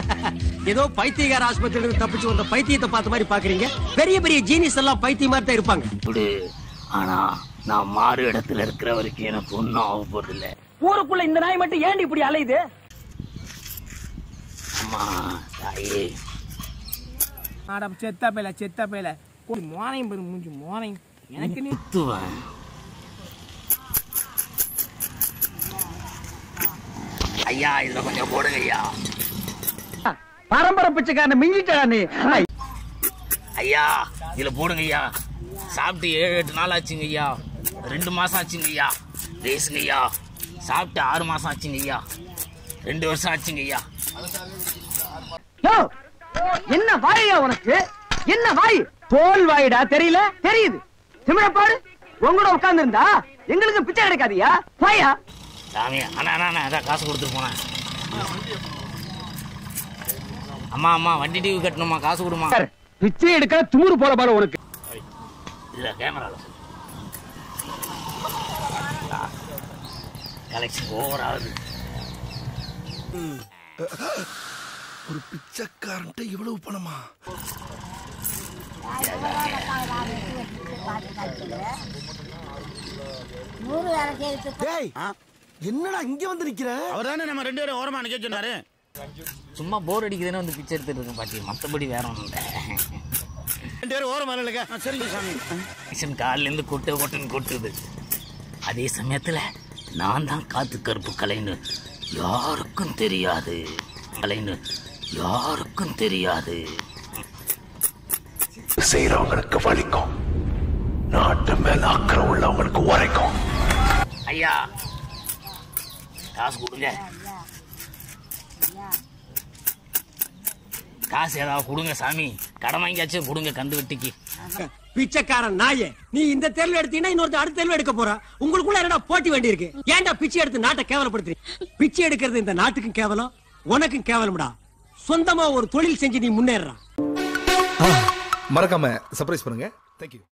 ஏதோ பைத்தியகார ஆஸ்பத்திரியில இருந்து தப்பிச்சு வந்த பைத்தியத்தை பார்த்த மாதிரி பாக்குறீங்க பெரிய பெரிய ஜீனிஸ் எல்லாம் பைத்திய மாதிரி தான் இருப்பாங்க இப்படி ஆனா நான் மாறு இடத்துல இருக்கிற வரைக்கும் எனக்கு ஒன்றும் ஆக போறதில்ல ஊருக்குள்ள இந்த நாய் மட்டும் ஏன்டி இப்படி அலையுது அம்மா தாயே ஆட செத்தா பேல செத்தா பேல மோனையும் பெரு மூஞ்சி மோனையும் எனக்கு நீ குத்துவேன் ஐயா இதுல கொஞ்சம் போடுங்க ஐயா பரம்பரை பிச்சைக்காரன் மிஞ்சிட்டா நீ ஐயா இதுல போடுங்க ஐயா சாப்பிட்டு ஏழு எட்டு நாள் ஆச்சுங்க ஐயா ரெண்டு மாசம் ஆச்சுங்க ஐயா பேசுங்க ஐயா சாப்பிட்டு ஆறு மாசம் ஆச்சுங்க ஐயா ரெண்டு வருஷம் ஆச்சுங்க ஐயா யோ என்ன வாயா உனக்கு என்ன வாய் தோல் வாயிடா தெரியல தெரியுது திமிழப்பாடு உங்களோட உட்கார்ந்து இருந்தா எங்களுக்கு பிச்சை கிடைக்காதியா வாயா சாமி அண்ணா அண்ணா அண்ணா அதான் காசு கொடுத்துட்டு போனேன் அம்மா அம்மா வண்டி டிவி கட்டணுமா காசு கொடுமா பிச்சை எடுக்க துமுறு போல பாரு உனக்கு இதுல கேமரால கலெக்ஷன் ஓவர் ஆகுது ஒரு பிச்சைக்காரன்ட்ட இவ்வளவு பணமா நூறு வேலை செய்து டேய் என்னடா இங்க வந்து நிக்கிற அவர் தானே நம்ம ரெண்டு பேரும் ஓரமா நிக்க சொன்னாரு சும்மா போர் அடிக்குதுன்னு வந்து பிச்சை எடுத்துட்டு இருக்கேன் பாட்டி மற்றபடி வேற ஒன்றும் இல்லை ரெண்டு பேரும் ஓரமா இல்லைங்க ஆ, சரிங்க சாமி மிஷின் காலில இருந்து கொட்டு கொட்டுன்னு கொட்டுது அதே சமயத்துல நான் தான் காத்து கருப்பு கலைன்னு யாருக்கும் தெரியாது கலைன்னு யாருக்கும் தெரியாது செய்யறவங்களுக்கு வலிக்கும் நாட்டு மேல அக்கறை உள்ளவங்களுக்கு உரைக்கும் ஐயா காசு கொடுங்க காசு ஏதாவது கொடுங்க சாமி கடன் வாங்கியாச்சும் கொடுங்க கந்து வெட்டிக்கு பிச்சைக்காரன் நாயே நீ இந்த தேர்வு எடுத்தீங்கன்னா இன்னொருத்த அடுத்த தேர்வு எடுக்க போற உங்களுக்குள்ள என்னடா போட்டி வேண்டி இருக்கு ஏன்டா பிச்சை எடுத்து நாட்டை கேவலப்படுத்துறீங்க பிச்சை எடுக்கிறது இந்த நாட்டுக்கும் கேவலம் உனக்கும் கேவலம்டா சொந்தமா ஒரு தொழில் செஞ்சு நீ முன்னேறா மறக்காம சர்ப்ரைஸ் பண்ணுங்க தேங்க்யூ